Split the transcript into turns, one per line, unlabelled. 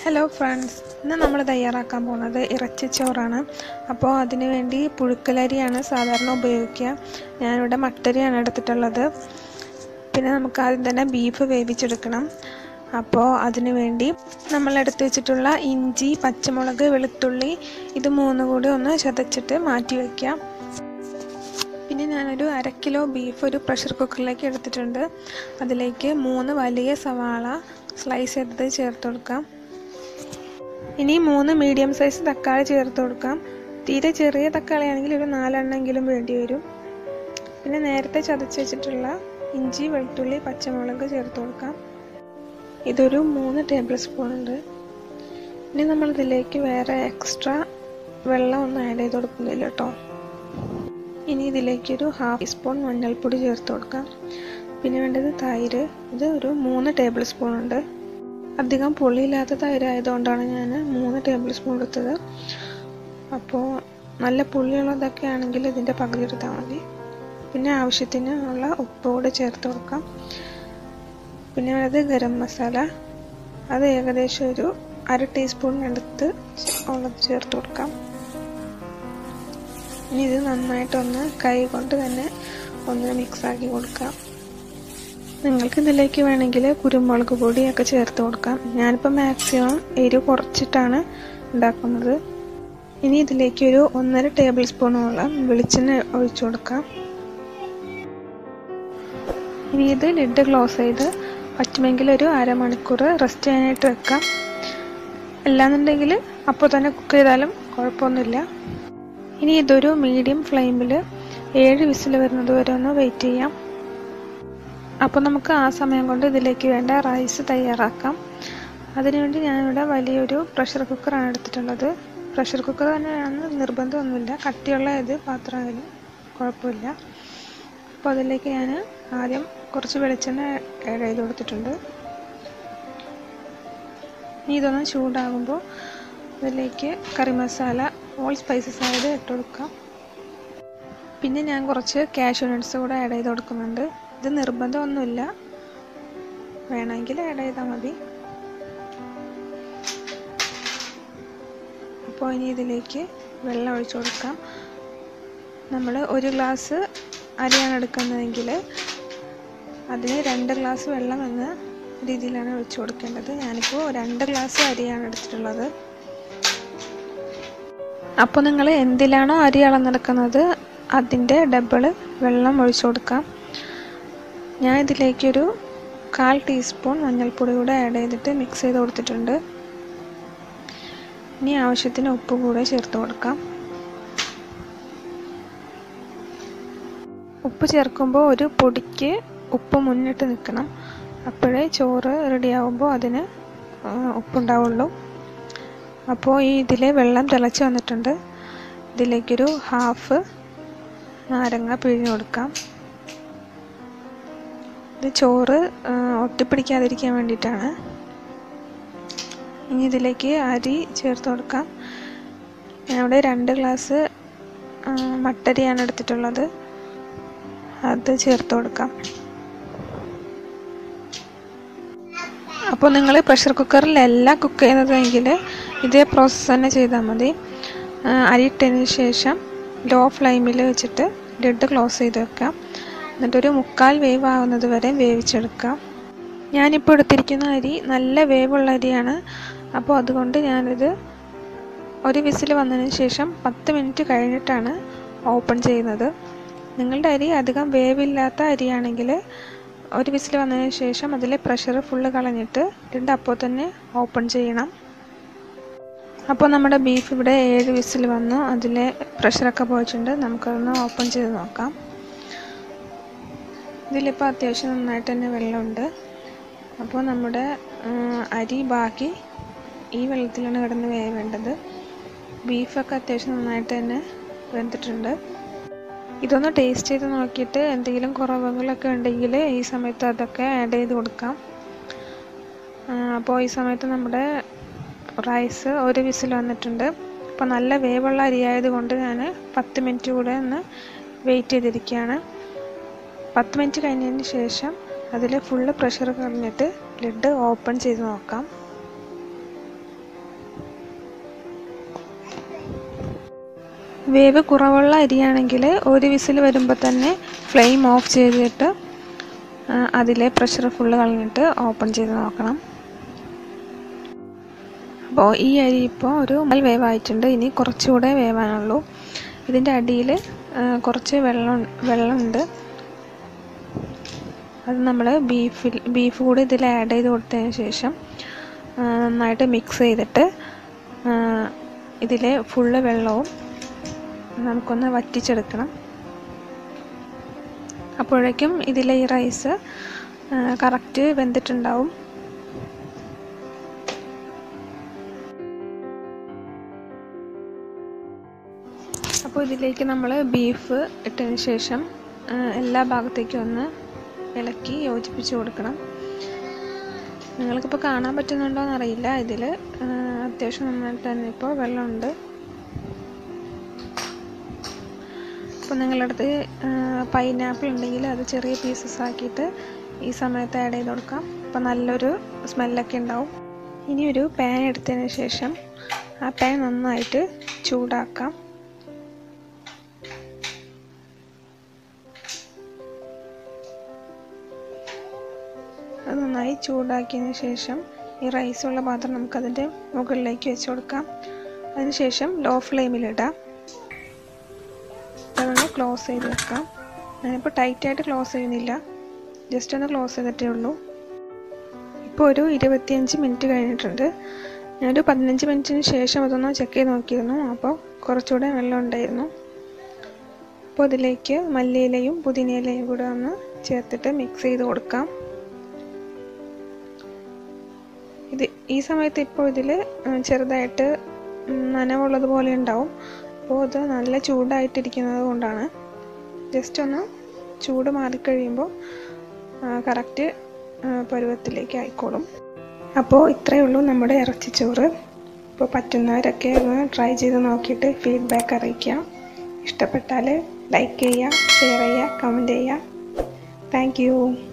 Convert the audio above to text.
hello friends ഇന്ന് നമ്മൾ തയ്യാറാക്കാൻ പോകുന്നത് ഇറച്ചിച്ചോറാണ് അപ്പോൾ അതിന് വേണ്ടി പുഴുക്കലരിയാണ് സാധാരണ ഉപയോഗിക്കുക ഞാനിവിടെ മട്ടരിയാണ് എടുത്തിട്ടുള്ളത് പിന്നെ നമുക്ക് ആദ്യം തന്നെ ബീഫ് വേവിച്ചെടുക്കണം അപ്പോൾ അതിന് വേണ്ടി നമ്മൾ എടുത്തു വെച്ചിട്ടുള്ള ഇഞ്ചി പച്ചമുളക് വെളുത്തുള്ളി ഇത് മൂന്നും കൂടി ഒന്ന് ചതച്ചിട്ട് മാറ്റി വയ്ക്കാം പിന്നെ ഞാനൊരു അര കിലോ ബീഫ് ഒരു പ്രഷർ കുക്കറിലേക്ക് എടുത്തിട്ടുണ്ട് അതിലേക്ക് മൂന്ന് വലിയ സവാള സ്ലൈസ് ചെയ്തത് ചേർത്ത് കൊടുക്കാം ഇനി മൂന്ന് മീഡിയം സൈസ് തക്കാളി ചേർത്ത് കൊടുക്കാം തീരെ ചെറിയ തക്കാളി ആണെങ്കിൽ ഒരു നാലെണ്ണെങ്കിലും വേണ്ടി വരും പിന്നെ നേരത്തെ ചതച്ച് വെച്ചിട്ടുള്ള ഇഞ്ചി വെളുത്തുള്ളി പച്ചമുളക് ചേർത്ത് കൊടുക്കാം ഇതൊരു മൂന്ന് ടേബിൾ സ്പൂൺ ഉണ്ട് ഇനി നമ്മൾ ഇതിലേക്ക് വേറെ എക്സ്ട്രാ വെള്ളം ഒന്നും ആഡ് ചെയ്ത് കൊടുക്കുന്നില്ല കേട്ടോ ഇനി ഇതിലേക്കൊരു ഹാഫ് ടീസ്പൂൺ മഞ്ഞൾപ്പൊടി ചേർത്ത് കൊടുക്കാം പിന്നെ വേണ്ടത് തൈര് ഇത് ഒരു മൂന്ന് ടേബിൾ സ്പൂൺ ഉണ്ട് അധികം പുളിയില്ലാത്ത തൈര് ആയതുകൊണ്ടാണ് ഞാൻ മൂന്ന് ടേബിൾ സ്പൂൺ എടുത്തത് അപ്പോൾ നല്ല പുളിയുള്ളതൊക്കെ ആണെങ്കിൽ ഇതിൻ്റെ പകുതി എടുത്താൽ മതി പിന്നെ ആവശ്യത്തിന് ഉള്ള ഉപ്പ് കൂടെ ചേർത്ത് കൊടുക്കാം പിന്നെ വേണ്ടത് ഗരം മസാല അത് ഏകദേശം ഒരു അര ടീസ്പൂൺ എടുത്ത് ഉള്ളത് ചേർത്ത് കൊടുക്കാം ഇനി ഇത് നന്നായിട്ടൊന്ന് കൈ കൊണ്ട് തന്നെ ഒന്ന് മിക്സാക്കി കൊടുക്കാം നിങ്ങൾക്ക് ഇതിലേക്ക് വേണമെങ്കിൽ കുരുമുളക് പൊടിയൊക്കെ ചേർത്ത് കൊടുക്കാം ഞാനിപ്പോൾ മാക്സിമം എരിവ് കുറച്ചിട്ടാണ് ഉണ്ടാക്കുന്നത് ഇനി ഇതിലേക്ക് ഒരു ഒന്നര ടേബിൾ സ്പൂണോളം വെളിച്ചെണ്ണ ഒഴിച്ചു കൊടുക്കാം ഇനി ഇത് ലിഡ് ക്ലോസ് ചെയ്ത് പറ്റുമെങ്കിൽ ഒരു അരമണിക്കൂർ റെസ്റ്റ് ചെയ്യാനായിട്ട് വെക്കാം അല്ലാന്നുണ്ടെങ്കിൽ അപ്പോൾ തന്നെ കുക്ക് ചെയ്താലും കുഴപ്പമൊന്നുമില്ല ഇനി ഇതൊരു മീഡിയം ഫ്ലെയിമിൽ ഏഴ് വിസിൽ വരുന്നത് വരെ ഒന്ന് വെയിറ്റ് ചെയ്യാം അപ്പോൾ നമുക്ക് ആ സമയം കൊണ്ട് ഇതിലേക്ക് വേണ്ട റൈസ് തയ്യാറാക്കാം അതിനുവേണ്ടി ഞാനിവിടെ വലിയൊരു പ്രഷർ കുക്കറാണ് എടുത്തിട്ടുള്ളത് പ്രഷർ കുക്കർ തന്നെയാണ് നിർബന്ധമൊന്നുമില്ല കട്ടിയുള്ള ഏത് പാത്രമായാലും കുഴപ്പമില്ല അപ്പോൾ അതിലേക്ക് ഞാൻ ആദ്യം കുറച്ച് വെളിച്ചെണ്ണ ആഡ് ചെയ്ത് കൊടുത്തിട്ടുണ്ട് ഇനി ഇതൊന്ന് ചൂടാകുമ്പോൾ അതിലേക്ക് കറി മസാല ഓൾ സ്പൈസസ് ആയത് ഇട്ട് കൊടുക്കാം പിന്നെ ഞാൻ കുറച്ച് കാഷ്യൂ നട്ട്സ് കൂടെ ആഡ് ചെയ്ത് കൊടുക്കുന്നുണ്ട് ഇത് നിർബന്ധമൊന്നുമില്ല വേണമെങ്കിൽ ആഡ് ചെയ്താൽ മതി അപ്പോൾ ഇനി ഇതിലേക്ക് വെള്ളം ഒഴിച്ചു കൊടുക്കാം നമ്മൾ ഒരു ഗ്ലാസ് അരിയാണ് എടുക്കുന്നതെങ്കിൽ അതിന് രണ്ട് ഗ്ലാസ് വെള്ളം എന്ന രീതിയിലാണ് ഒഴിച്ചു കൊടുക്കേണ്ടത് ഞാനിപ്പോൾ രണ്ട് ഗ്ലാസ് അരിയാണ് എടുത്തിട്ടുള്ളത് അപ്പോൾ നിങ്ങൾ എന്തിലാണോ അരി അളന്നെടുക്കുന്നത് അതിൻ്റെ ഡബിൾ വെള്ളം ഒഴിച്ചു കൊടുക്കാം ഞാൻ ഇതിലേക്കൊരു കാൽ ടീസ്പൂൺ മഞ്ഞൾപ്പൊടി കൂടെ ആഡ് ചെയ്തിട്ട് മിക്സ് ചെയ്ത് കൊടുത്തിട്ടുണ്ട് ഇനി ആവശ്യത്തിന് ഉപ്പ് കൂടെ ചേർത്ത് കൊടുക്കാം ഉപ്പ് ചേർക്കുമ്പോൾ ഒരു പൊടിക്ക് ഉപ്പ് മുന്നിട്ട് നിൽക്കണം അപ്പോഴേ ചോറ് റെഡിയാകുമ്പോൾ അതിന് ഉപ്പുണ്ടാവുള്ളൂ അപ്പോൾ ഈ ഇതിലെ വെള്ളം തിളച്ച് വന്നിട്ടുണ്ട് ഇതിലേക്കൊരു ഹാഫ് നാരങ്ങ പിഴിഞ്ഞ് കൊടുക്കാം ഇത് ചോറ് ഒട്ടിപ്പിടിക്കാതിരിക്കാൻ വേണ്ടിയിട്ടാണ് ഇനി ഇതിലേക്ക് അരി ചേർത്ത് കൊടുക്കാം ഞാനിവിടെ രണ്ട് ഗ്ലാസ് മട്ടരിയാണ് എടുത്തിട്ടുള്ളത് അത് ചേർത്ത് കൊടുക്കാം അപ്പോൾ നിങ്ങൾ പ്രഷർ കുക്കറിലല്ല കുക്ക് ചെയ്യുന്നതെങ്കിൽ ഇതേ പ്രോസസ്സ് തന്നെ ചെയ്താൽ മതി അരി ഇട്ടതിന് ശേഷം ലോ ഫ്ലെയിമിൽ വെച്ചിട്ട് ലിഡ് ക്ലോസ് ചെയ്ത് വെക്കാം എന്നിട്ടൊരു മുക്കാൽ വേവ് ആവുന്നത് വരെ വേവിച്ചെടുക്കാം ഞാനിപ്പോൾ എടുത്തിരിക്കുന്ന അരി നല്ല വേവുള്ള അരിയാണ് അപ്പോൾ അതുകൊണ്ട് ഞാനിത് ഒരു വിസിൽ വന്നതിന് ശേഷം പത്ത് മിനിറ്റ് കഴിഞ്ഞിട്ടാണ് ഓപ്പൺ ചെയ്യുന്നത് നിങ്ങളുടെ അരി അധികം വേവില്ലാത്ത അരിയാണെങ്കിൽ ഒരു വിസിൽ വന്നതിന് ശേഷം അതിലെ പ്രഷർ ഫുള്ള് കളഞ്ഞിട്ട് ലിഡ് അപ്പോൾ തന്നെ ഓപ്പൺ ചെയ്യണം അപ്പോൾ നമ്മുടെ ബീഫ് ഇവിടെ ഏഴ് വിസിൽ വന്നു അതിലെ പ്രഷറൊക്കെ പോയിട്ടുണ്ട് നമുക്കതൊന്ന് ഓപ്പൺ ചെയ്ത് നോക്കാം ഇതിലിപ്പോൾ അത്യാവശ്യം നന്നായിട്ട് തന്നെ വെള്ളമുണ്ട് അപ്പോൾ നമ്മുടെ അരി ബാക്കി ഈ വെള്ളത്തിലാണ് കിടന്ന് വേവേണ്ടത് ബീഫൊക്കെ അത്യാവശ്യം നന്നായിട്ട് തന്നെ വെന്തിട്ടുണ്ട് ഇതൊന്ന് ടേസ്റ്റ് ചെയ്ത് നോക്കിയിട്ട് എന്തെങ്കിലും കുറവുകളൊക്കെ ഉണ്ടെങ്കിൽ ഈ സമയത്ത് അതൊക്കെ ആഡ് ചെയ്ത് കൊടുക്കാം അപ്പോൾ ഈ സമയത്ത് നമ്മുടെ റൈസ് ഒരു വിസിൽ വന്നിട്ടുണ്ട് അപ്പോൾ നല്ല വേവുള്ള അരിയായത് കൊണ്ട് ഞാൻ പത്ത് മിനിറ്റ് കൂടെ ഒന്ന് വെയിറ്റ് ചെയ്തിരിക്കുകയാണ് പത്ത് മിനിറ്റ് കഴിഞ്ഞതിന് ശേഷം അതിൽ ഫുള്ള് പ്രഷർ കളഞ്ഞിട്ട് ലിഡ് ഓപ്പൺ ചെയ്ത് നോക്കാം വേവ് കുറവുള്ള അരിയാണെങ്കിൽ ഒരു വിസിൽ വരുമ്പോൾ തന്നെ ഫ്ലെയിം ഓഫ് ചെയ്തിട്ട് ആ, അതിലെ പ്രഷർ ഫുള്ള് കളഞ്ഞിട്ട് ഓപ്പൺ ചെയ്ത് നോക്കണം അപ്പോൾ ഈ അരി ഇപ്പോൾ ഒരു മുക്കാൽ വേവായിട്ടുണ്ട് ഇനി കുറച്ചുകൂടെ വേവാനുള്ളൂ ഇതിൻ്റെ അടിയിൽ കുറച്ച് വെള്ളം വെള്ളമുണ്ട് അത് നമ്മൾ ബീഫിൽ ബീഫ് കൂടി ഇതിൽ ആഡ് ചെയ്ത് കൊടുത്തതിന് ശേഷം ആ, നന്നായിട്ട് മിക്സ് ചെയ്തിട്ട് ഇതിലെ ഫുള്ള് വെള്ളവും നമുക്കൊന്ന് വറ്റിച്ചെടുക്കണം അപ്പോഴേക്കും ഇതിലെ ഈ റൈസ് കറക്റ്റ് വെന്തിട്ടുണ്ടാവും അപ്പോൾ ഇതിലേക്ക് നമ്മൾ ബീഫ് ഇട്ടതിന് ശേഷം ആ, എല്ലാ ഭാഗത്തേക്കും ഒന്ന് ഇളക്കി യോജിപ്പിച്ച് കൊടുക്കണം നിങ്ങൾക്കിപ്പോൾ കാണാൻ പറ്റുന്നുണ്ടോ എന്നറിയില്ല ഇതിൽ അത്യാവശ്യം നന്നായിട്ട് തന്നെ ഇപ്പോൾ വെള്ളമുണ്ട് അപ്പോൾ നിങ്ങളുടെ അടുത്ത് പൈനാപ്പിൾ ഉണ്ടെങ്കിൽ അത് ചെറിയ പീസസ് ആക്കിയിട്ട് ഈ സമയത്ത് ആഡ് ചെയ്ത് കൊടുക്കാം അപ്പോൾ നല്ലൊരു സ്മെല്ലൊക്കെ ഉണ്ടാവും ഇനി ഒരു പാൻ എടുത്തതിന് ശേഷം ആ പാൻ നന്നായിട്ട് ചൂടാക്കാം അത് നന്നായി ചൂടാക്കിയതിന് ശേഷം ഈ റൈസുള്ള പാത്രം നമുക്കതിൻ്റെ മുകളിലേക്ക് വെച്ച് കൊടുക്കാം അതിനുശേഷം ലോ ഫ്ലെയിമിലിടാം അതൊന്ന് ക്ലോസ് ചെയ്ത് വെക്കാം ഞാനിപ്പോൾ ടൈറ്റായിട്ട് ക്ലോസ് ചെയ്യുന്നില്ല ജസ്റ്റ് ഒന്ന് ക്ലോസ് ചെയ്തിട്ടേ ഉള്ളൂ ഇപ്പോൾ ഒരു ഇരുപത്തിയഞ്ച് മിനിറ്റ് കഴിഞ്ഞിട്ടുണ്ട് ഞാനൊരു പതിനഞ്ച് മിനിറ്റിന് ശേഷം അതൊന്ന് ചെക്ക് ചെയ്ത് നോക്കിയിരുന്നു അപ്പോൾ കുറച്ചുകൂടെ വെള്ളം ഉണ്ടായിരുന്നു അപ്പോൾ ഇതിലേക്ക് മല്ലിയിലയും പുതിനയിലയും കൂടെ ഒന്ന് ചേർത്തിട്ട് മിക്സ് ചെയ്ത് കൊടുക്കാം ഇത് ഈ സമയത്ത് ഇപ്പോൾ ഇതിൽ ചെറുതായിട്ട് നനവുള്ളത് പോലെ ഉണ്ടാവും അപ്പോൾ ഇത് നല്ല ചൂടായിട്ടിരിക്കുന്നത് കൊണ്ടാണ് ജസ്റ്റ് ഒന്ന് ചൂട് മാറിക്കഴിയുമ്പോൾ കറക്റ്റ് പരുവത്തിലേക്ക് ആയിക്കോളും അപ്പോൾ ഇത്രയേ ഉള്ളൂ നമ്മുടെ ഇറച്ചിച്ചോറ് ഇപ്പോൾ പറ്റുന്നവരൊക്കെ ഒന്ന് ട്രൈ ചെയ്ത് നോക്കിയിട്ട് ഫീഡ്ബാക്ക് അറിയിക്കാം ഇഷ്ടപ്പെട്ടാൽ ലൈക്ക് ചെയ്യുക ഷെയർ ചെയ്യുക കമൻറ്റ് ചെയ്യുക താങ്ക്